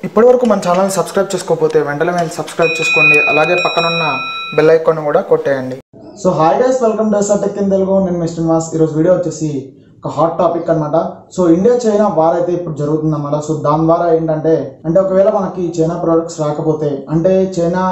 ఇప్పటి వరకు మన ఛానల్ సబ్స్క్రైబ్ చేసుకోకపోతే వెంటనే మేము సబ్స్క్రైబ్ చేసుకోండి అలాగే పక్కనున్న బెల్ ఐకాన్ కూడా కొట్టేయండి so hi guys welcome to SR tech in Telugu నేను మిస్టర్ మాస్ ఈరోజు వీడియో వచ్చేసి ఒక హాట్ టాపిక్ అన్నమాట సో ఇండియా చైనా వార్ అయితే ఇప్పుడు జరుగుతుంది అన్నమాట సో దాని ద్వారా ఏంటంటే అంటే ఒకవేళ మనకి చైనా ప్రొడక్ట్స్ రాకపోతే అంటే చైనా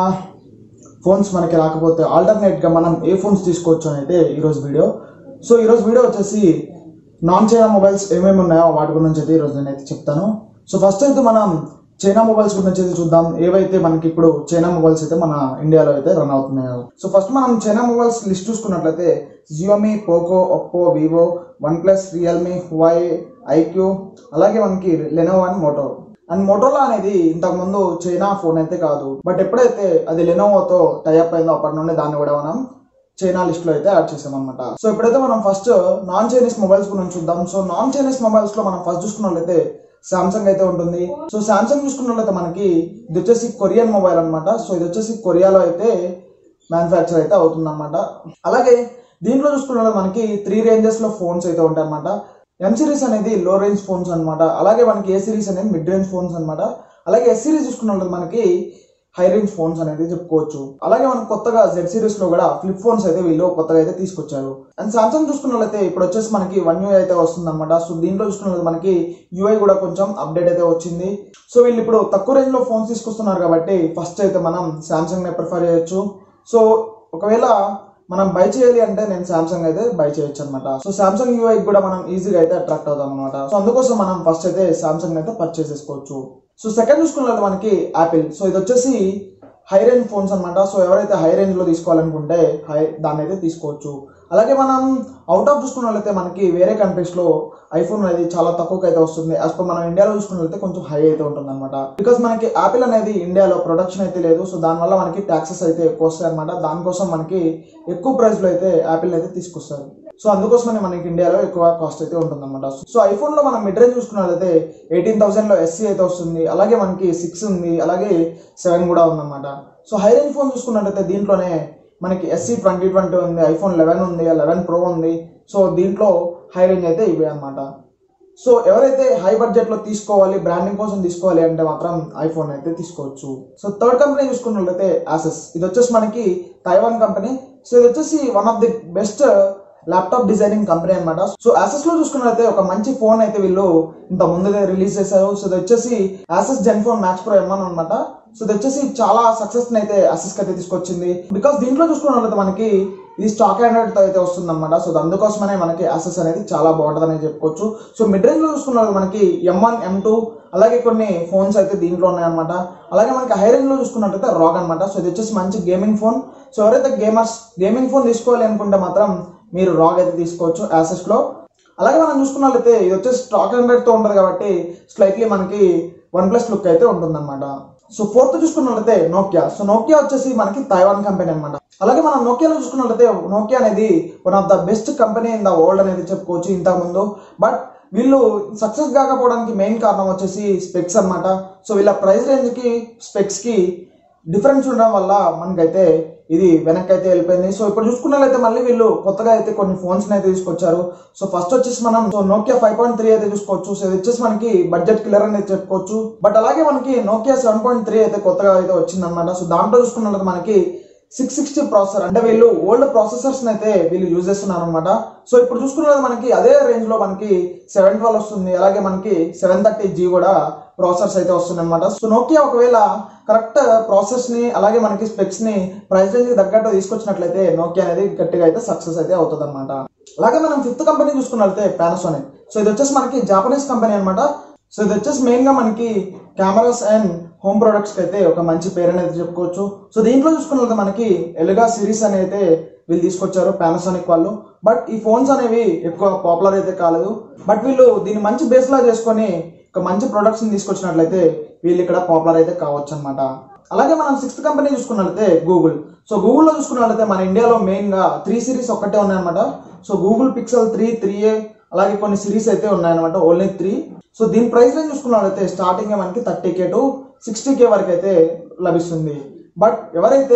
ఫోన్స్ మనకి రాకపోతే ఆల్టర్నేట్గా మనం ఏ ఫోన్స్ తీసుకోవచ్చు అని అయితే ఈరోజు వీడియో సో ఈరోజు వీడియో వచ్చేసి నాన్ చైనా మొబైల్స్ ఏమేమి ఉన్నాయో వాటి గురించి అయితే ఈరోజు నేనైతే చెప్తాను సో ఫస్ట్ అయితే మనం చైనా మొబైల్స్ గురించి అయితే చూద్దాం ఏవైతే మనకి ఇప్పుడు చైనా మొబైల్స్ అయితే మన ఇండియాలో అయితే రన్ అవుతున్నాయో సో ఫస్ట్ మనం చైనా మొబైల్స్ లిస్ట్ చూసుకున్నట్లయితే Xiaomi Poco Oppo Vivo OnePlus Realme Huawei iQOO అలాగే మనకి లెనోవో అండ్ మోటో అండ్ మోటోలా అనేది ఇంతకు ముందు చైనా ఫోన్ అయితే కాదు బట్ ఎప్పుడైతే అది లెనోవోతో టైఅప్ అయిందో అప్పటి నుండి దాన్ని కూడా మనం చైనా లిస్ట్ లో అయితే యాడ్ చేసాం అనమాట సో ఇప్పుడైతే మనం ఫస్ట్ నాన్ చైనీస్ మొబైల్స్ గురించి చూద్దాం సో నాన్ చైనీస్ మొబైల్స్ లో మనం ఫస్ట్ చూసుకున్నట్లయితే సామ్సంగ్ అయితే ఉంటుంది సో సామ్సంగ్ చూసుకున్నట్లయితే మనకి ఇది వచ్చేసి కొరియన్ మొబైల్ అన్నమాట సో ఇది వచ్చేసి కొరియాలో అయితే మ్యానుఫ్యాక్చర్ అయితే అవుతుంది అనమాట అలాగే దీంట్లో చూసుకున్నట్లయితే మనకి త్రీ రేంజెస్ లో ఫోన్స్ అయితే ఉంటాయి అనమాట ఎం సిరీస్ అనేది లో రేంజ్ ఫోన్స్ అన్నమాట అలాగే మనకి ఏ సిరీస్ అనేది మిడ్ రేంజ్ ఫోన్స్ అన్నమాట అలాగే ఎస్ సిరీస్ చూసుకున్నట్లయితే మనకి హై రేంజ్ ఫోన్స్ అనేది చెప్పుకోవచ్చు అలాగే మనకు కొత్తగా జెడ్ సిరీస్ లో కూడా ఫ్లిప్ ఫోన్స్ అయితే వీళ్ళు కొత్తగా అయితే తీసుకొచ్చారు అండ్ సామ్సంగ్ చూసుకున్నట్లయితే ఇప్పుడు వచ్చేసి మనకి వన్ యూఐ అయితే వస్తుంది అనమాట సో దీంట్లో చూసుకున్నట్లయితే మనకి యూఐ కూడా కొంచెం అప్డేట్ అయితే వచ్చింది సో వీళ్ళు ఇప్పుడు తక్కువ రేంజ్ లో ఫోన్స్ తీసుకొస్తున్నారు కాబట్టి ఫస్ట్ అయితే మనం సామ్సంగ్ నే ప్రిఫర్ చేయొచ్చు సో ఒకవేళ మనం బై చేయాలి అంటే నేను సామ్సంగ్ అయితే బై చేయొచ్చు అనమాట సో సామ్సంగ్ యూఐ కూడా మనం ఈజీగా అయితే అట్రాక్ట్ అవుతాం అనమాట సో అందుకోసం మనం ఫస్ట్ అయితే సామ్సంగ్ అయితే పర్చేస్ చేసుకోవచ్చు సో సెకండ్ చూసుకున్నట్లయితే మనకి యాపిల్ సో ఇది వచ్చేసి హై రేంజ్ ఫోన్స్ అనమాట సో ఎవరైతే హై రేంజ్ లో తీసుకోవాలనుకుంటే హై దాన్ని అయితే తీసుకోవచ్చు అలాగే మనం అవుట్ ఆఫ్ చూసుకున్నట్లయితే మనకి వేరే కంట్రీస్ లో ఐఫోన్ అనేది చాలా తక్కువకి అయితే వస్తుంది యాజ్ పర్ మనం ఇండియాలో చూసుకున్నట్లయితే కొంచెం హై అయితే ఉంటుంది అనమాట బికాస్ మనకి యాపిల్ అనేది ఇండియాలో ప్రొడక్షన్ అయితే లేదు సో దానివల్ల మనకి ట్యాక్సెస్ అయితే ఎక్కువ వస్తాయి అనమాట దానికోసం మనకి ఎక్కువ ప్రైస్ లో అయితే యాపిల్ అయితే తీసుకొస్తారు సో అందుకోసమనే మనకి ఇండియాలో ఎక్కువ కాస్ట్ అయితే ఉంటుంది అనమాట సో ఐఫోన్ లో మనం మిడ్ రేంజ్ చూసుకున్నట్లయితే ఎయిటీన్ థౌసండ్ లో ఎస్సీ అయితే వస్తుంది అలాగే మనకి సిక్స్ ఉంది అలాగే సెవెన్ కూడా ఉందన్నమాట సో హై రేంజ్ ఫోన్ చూసుకున్నట్లయితే దీంట్లోనే మనకి ఎస్సీ ట్వంటీ ట్వంటీ ఉంది ఐఫోన్ లెవెన్ ఉంది లెవెన్ ప్రో ఉంది సో దీంట్లో హై రేంజ్ అయితే ఇవే అనమాట సో ఎవరైతే హై బడ్జెట్ లో తీసుకోవాలి బ్రాండింగ్ కోసం తీసుకోవాలి అంటే మాత్రం ఐఫోన్ అయితే తీసుకోవచ్చు సో థర్డ్ కంపెనీ చూసుకున్నట్లయితే యాసెస్ ఇది వచ్చేసి మనకి తైవాన్ కంపెనీ సో ఇది వచ్చేసి one of the best laptop designing company అనమాట సో యాసెస్ లో చూసుకున్నట్లయితే ఒక మంచి ఫోన్ అయితే వీళ్ళు ఇంత ముందుగా రిలీజ్ చేశారు సో ఇది వచ్చేసి Asus ZenFone max pro M అనమాట సో ఇది వచ్చేసి చాలా సక్సెస్ అయితే యాసెస్ అయితే తీసుకొచ్చింది బికాస్ దీంట్లో చూసుకున్నట్లయితే మనకి ఇది స్టాక్ ఆండ్రాయిడ్ తో అయితే వస్తుంది అనమాట సో అందుకోసమనే మనకి యాసెస్ అనేది చాలా బాగుంటుంది అని చెప్పుకోవచ్చు సో మిడ్ రేంజ్ లో చూసుకున్నట్లయితే మనకి ఎం వన్ ఎం టూ అలాగే కొన్ని ఫోన్స్ అయితే దీంట్లో ఉన్నాయన్నమాట అలాగే మనకి హై రేంజ్ లో చూసుకున్నట్లయితే రాగ్ అనమాట సో ఇది వచ్చేసి మంచి గేమింగ్ ఫోన్ సో ఎవరైతే గేమర్స్ గేమింగ్ ఫోన్ తీసుకోవాలి అనుకుంటే మాత్రం మీరు రాగ్ అయితే తీసుకోవచ్చు యాసెస్ లో అలాగే మనం చూసుకున్నట్లయితే ఇది వచ్చేసి స్టాక్ హండ్రెడ్ తో ఉంటుంది కాబట్టి స్లైట్లీ మనకి వన్ ప్లస్ లుక్ అయితే ఉంటుంది సో ఫోర్త్ చూసుకున్నట్లయితే నోకియా సో నోకియా వచ్చేసి మనకి తైవాన్ కంపెనీ అనమాట అలాగే మనం నోకియాలో చూసుకున్నట్లయితే నోకియా అనేది one of the best company in the world అనేది చెప్పుకోవచ్చు ఇంతకు ముందు బట్ వీళ్ళు సక్సెస్ కాకపోవడానికి మెయిన్ కారణం వచ్చేసి స్పెక్స్ అన్నమాట సో వీళ్ళ ప్రైస్ రేంజ్ కి స్పెక్స్ కి డిఫరెన్స్ ఉండడం వల్ల మనకైతే ఇది వెనక్కి అయితే వెళ్ళిపోయింది సో ఇప్పుడు చూసుకున్నట్లయితే మళ్ళీ వీళ్ళు కొత్తగా అయితే కొన్ని ఫోన్స్ అయితే తీసుకొచ్చారు సో ఫస్ట్ వచ్చేసి మనం so Nokia five point three అయితే చూసుకోవచ్చు సో ఇది వచ్చేసి మనకి బడ్జెట్ కిల్లర్ అనేది చెప్పుకోవచ్చు బట్ అలాగే మనకి నోకియా సెవెన్ పాయింట్ త్రీ అయితే కొత్తగా అయితే వచ్చిందన్నమాట సో దాంట్లో చూసుకున్నట్లయితే మనకి సిక్స్ సిక్స్టీ ప్రాసెసర్ అంటే వీళ్ళు ఓల్డ్ ప్రాసెసర్స్ అయితే వీళ్ళు యూజ్ చేస్తున్నారు అనమాట సో ఇప్పుడు చూసుకున్నది మనకి అదే రేంజ్ లో మనకి సెవెన్ ట్వెల్వ్ వస్తుంది అలాగే మనకి సెవెన్ థర్టీ జీ కూడా ప్రాసెసర్స్ అయితే వస్తుంది అనమాట సో నోకియా ఒకవేళ కరెక్ట్ ప్రాసెస్ ని అలాగే మనకి స్పెక్స్ ని ప్రైస్ రేంజ్ కి తగ్గట్టు తీసుకొచ్చినట్లయితే నోకియా అనేది గట్టిగా అయితే సక్సెస్ అయితే అవుతుంది అనమాట అలాగే మనం ఫిఫ్త్ కంపెనీ చూసుకున్నట్లయితే పానాసోనిక్ సో ఇది వచ్చేసి మనకి జాపనీస్ కంపెనీ అనమాట సో ఇది వచ్చేసి మెయిన్ గా మనకి కెమెరాస్ అండ్ హోమ్ ప్రొడక్ట్స్ అయితే ఒక మంచి పేరు అనేది చెప్పుకోవచ్చు సో దీంట్లో చూసుకున్నట్లయితే మనకి ఎలుగా సిరీస్ అని అయితే వీళ్ళు తీసుకొచ్చారు పానాసోనిక్ వాళ్ళు బట్ ఈ ఫోన్స్ అనేవి ఎక్కువ పాపులర్ అయితే కాలేదు బట్ వీళ్ళు దీన్ని మంచి బేస్ లా చేసుకొని ఒక మంచి ప్రొడక్ట్స్ ని తీసుకొచ్చినట్లయితే వీళ్ళు ఇక్కడ పాపులర్ అయితే కావచ్చు అనమాట అలాగే మనం సిక్స్త్ కంపెనీ చూసుకున్నట్లయితే గూగుల్ సో గూగుల్లో చూసుకున్నట్లయితే మన ఇండియాలో మెయిన్ గా త్రీ సిరీస్ ఒక్కటే ఉన్నాయన్నమాట so Google Pixel three three A అలాగే కొన్ని సిరీస్ అయితే ఉన్నాయన్నమాట ఓన్లీ త్రీ సో దీని ప్రైస్ రేంజ్ చూసుకున్నట్లయితే స్టార్టింగ్ మనకి thirty K to sixty K వరకు అయితే లభిస్తుంది బట్ ఎవరైతే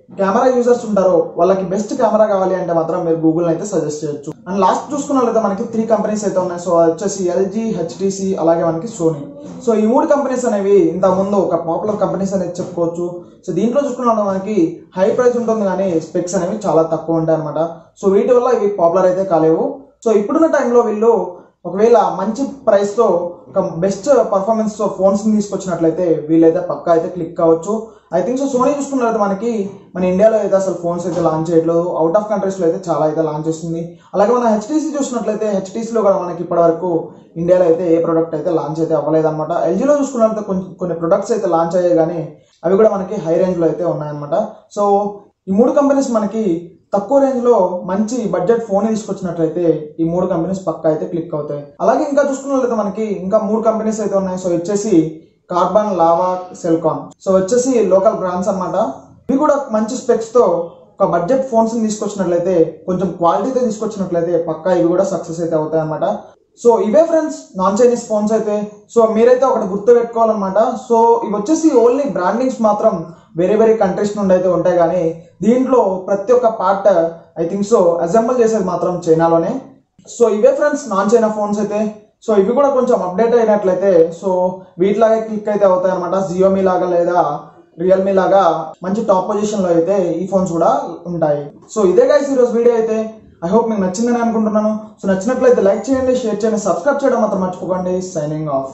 కెమెరా యూజర్స్ ఉంటారో వాళ్ళకి బెస్ట్ కెమెరా కావాలి అంటే మాత్రం మీరు గూగుల్ అయితే సజెస్ట్ చేయొచ్చు అండ్ లాస్ట్ చూసుకున్నట్లయితే మనకి త్రీ కంపెనీస్ అయితే ఉన్నాయి సో అది వచ్చేసి ఎల్జీ హెచ్టిసి అలాగే మనకి సోనీ సో ఈ మూడు కంపెనీస్ అనేవి ఇంత ముందు ఒక పాపులర్ కంపెనీస్ అనేది చెప్పుకోవచ్చు సో దీంట్లో చూసుకున్నప్పుడు మనకి హై ప్రైస్ ఉంటుంది కానీ స్పెక్స్ అనేవి చాలా తక్కువ ఉంటాయి అనమాట సో వీటి వల్ల ఇవి పాపులర్ అయితే కాలేవు సో ఇప్పుడున్న టైంలో వీళ్ళు ఒకవేళ మంచి ప్రైస్ తో ఒక బెస్ట్ పర్ఫార్మెన్స్ తో ఫోన్స్ తీసుకొచ్చినట్లయితే వీళ్ళైతే పక్కా అయితే క్లిక్ కావచ్చు ఐ థింక్ సో సోనీ చూసుకున్నట్లయితే మనకి మన ఇండియాలో అయితే అసలు ఫోన్స్ అయితే లాంచ్ చేయట్లేదు అవుట్ ఆఫ్ కంట్రీస్ లో అయితే చాలా అయితే లాంచ్ చేస్తుంది అలాగే మన హెచ్టీసీ చూసినట్లయితే HTC లో కూడా మనకి ఇప్పటి వరకు ఇండియాలో అయితే ఏ ప్రోడక్ట్ అయితే లాంచ్ అయితే అవ్వలేదు అనమాట ఎల్జీలో చూసుకున్నట్లయితే కొన్ని కొన్ని ప్రొడక్ట్స్ అయితే లాంచ్ అయ్యాయి కానీ అవి కూడా మనకి హై రేంజ్ లో అయితే ఉన్నాయన్నమాట సో ఈ మూడు కంపెనీస్ మనకి తక్కువ రేంజ్ లో మంచి బడ్జెట్ ఫోన్ తీసుకొచ్చినట్లయితే ఈ మూడు కంపెనీస్ పక్కా అయితే క్లిక్ అవుతాయి అలాగే ఇంకా చూసుకున్నట్లయితే మనకి ఇంకా మూడు కంపెనీస్ అయితే ఉన్నాయి సో వచ్చేసి కార్బన్ లావా సెల్కాన్ సో వచ్చేసి లోకల్ బ్రాండ్స్ అన్నమాట ఇవి కూడా మంచి స్పెక్స్ తో ఒక బడ్జెట్ ఫోన్స్ తీసుకొచ్చినట్లయితే కొంచెం క్వాలిటీతో తీసుకొచ్చినట్లయితే పక్కా ఇవి కూడా సక్సెస్ అయితే అవుతాయి అన్నమాట సో ఇవే ఫ్రెండ్స్ నాన్ చైనీస్ ఫోన్స్ అయితే సో మీరైతే ఒకటి గుర్తు పెట్టుకోవాలన్నమాట సో ఇవి వచ్చేసి ఓన్లీ బ్రాండింగ్స్ మాత్రం వేరే వేరే కంట్రీస్ నుండి అయితే ఉంటాయి కానీ దీంట్లో ప్రతి ఒక్క part I think so assemble చేసేది మాత్రం చైనాలోనే సో ఇవే ఫ్రెండ్స్ నాన్ చైనా ఫోన్స్ అయితే సో ఇవి కూడా కొంచెం అప్డేట్ అయినట్లయితే సో వీటిలాగే క్లిక్ అయితే అవుతాయి అనమాట జియోమీ లాగా లేదా రియల్మీ లాగా మంచి టాప్ పొజిషన్ లో అయితే ఈ ఫోన్స్ కూడా ఉంటాయి సో ఇదే గైస్ ఈరోజు వీడియో అయితే ఐ హోప్ మీకు నచ్చిందని అనుకుంటున్నాను సో నచ్చినట్లయితే లైక్ చేయండి షేర్ చేయండి సబ్స్క్రైబ్ చేయడం మాత్రం మర్చిపోకండి signing off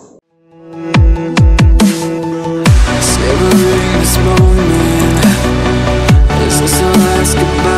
Savoring this moment Is this our last goodbye?